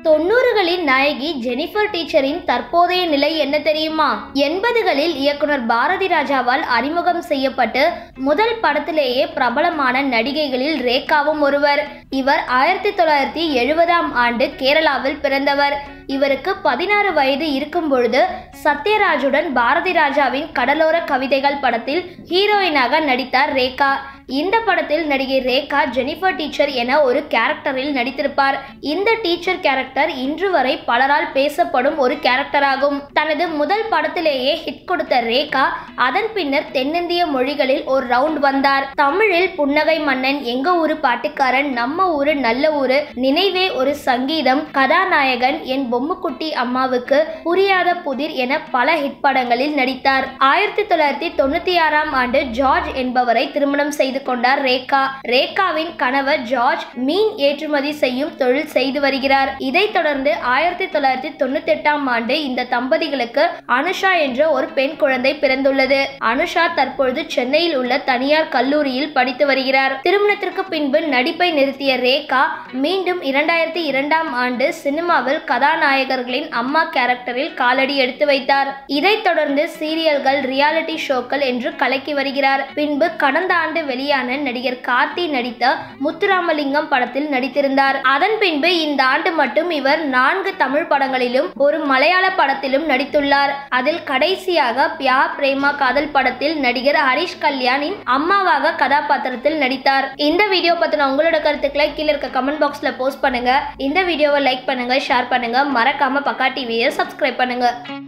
தொண்ணூறுகளின் நாயகி Jennifer டீச்சரின் தற்போதைய நிலை என்ன தெரியுமா எண்பதுகளில் இயக்குனர் பாரதி ராஜாவால் அறிமுகம் செய்யப்பட்டு முதல் படத்திலேயே பிரபலமான நடிகைகளில் ரேகாவும் ஒருவர் இவர் ஆயிரத்தி தொள்ளாயிரத்தி எழுபதாம் ஆண்டு கேரளாவில் பிறந்தவர் இவருக்கு பதினாறு வயது இருக்கும் பொழுது சத்யராஜுடன் பாரதி ராஜாவின் கடலோர கவிதைகள் படத்தில் ஹீரோயினாக நடித்தார் ரேகா இந்த படத்தில் நடிகை ரேகா ஜெனிஃபர் டீச்சர் என ஒரு கேரக்டரில் நடித்திருப்பார் இந்த டீச்சர் கேரக்டர் இன்று வரை பலரால் பேசப்படும் ஒரு கேரக்டராகும் தனது முதல் படத்திலேயே ஹிட் கொடுத்த ரேகா அதன் பின்னர் தென்னிந்திய மொழிகளில் ஒரு ரவுண்ட் வந்தார் தமிழில் புன்னகை மன்னன் எங்க ஊரு பாட்டுக்காரன் நம்ம ஊரு நல்ல ஊரு நினைவே ஒரு சங்கீதம் கதாநாயகன் என் பொம்முக்குட்டி அம்மாவுக்கு புரியாத புதிர் என பல ஹிட் படங்களில் நடித்தார் ஆயிரத்தி தொள்ளாயிரத்தி தொண்ணூத்தி ஆறாம் ஆண்டு ஜார்ஜ் என்பவரை திருமணம் செய்து கொண்டார் ரேகா ரேகாவின் கணவர் ஜார்ஜ் மீன் ஏற்றுமதி செய்யும் தொழில் செய்து வருகிறார் இதைத் தொடர்ந்து ஆயிரத்தி தொள்ளாயிரத்தி தொண்ணூத்தி எட்டாம் ஆண்டு இந்த தம்பதிகளுக்கு அனுஷா என்ற ஒரு பெண் குழந்தை பிறந்துள்ளது அனுஷா தற்பொழுது சென்னையில் உள்ள தனியார் கல்லூரியில் படித்து வருகிறார் திருமணத்திற்கு பின்பு நடிப்பை நிறுத்திய ரேகா மீண்டும் இரண்டாயிரத்தி இரண்டாம் ஆண்டு சினிமாவில் கதாநாயகர்களின் அம்மா கேரக்டரில் காலடி எடுத்து வைத்தார் இதைத் தொடர்ந்து சீரியல்கள் ரியாலிட்டி ஷோக்கள் என்று கலக்கி வருகிறார் பின்பு கடந்த ஆண்டு வெளியான நடிகர் கார்த்தி நடித்த முத்துராமலிங்கம் படத்தில் நடித்திருந்தார் அதன் பின்பு இந்த ஆண்டு மட்டும் இவர் நான்கு தமிழ் படங்களிலும் ஒரு மலையாள படத்திலும் நடித்துள்ளார் அதில் கடைசியாக பியா பிரேமா காதல் படத்தில் நடிகர் ஹரிஷ் கல்யாணின் அம்மாவாக கதாபாத்திரத்தில் நடித்தார் இந்த வீடியோ பத்தின உங்களோட கருத்துக்களை கீழே இருக்க கமெண்ட் பாக்ஸ்ல போஸ்ட் பண்ணுங்க இந்த வீடியோவை லைக் பண்ணுங்க ஷேர் பண்ணுங்க மறக்காம பக்கா டிவியை சப்ஸ்கிரைப் பண்ணுங்க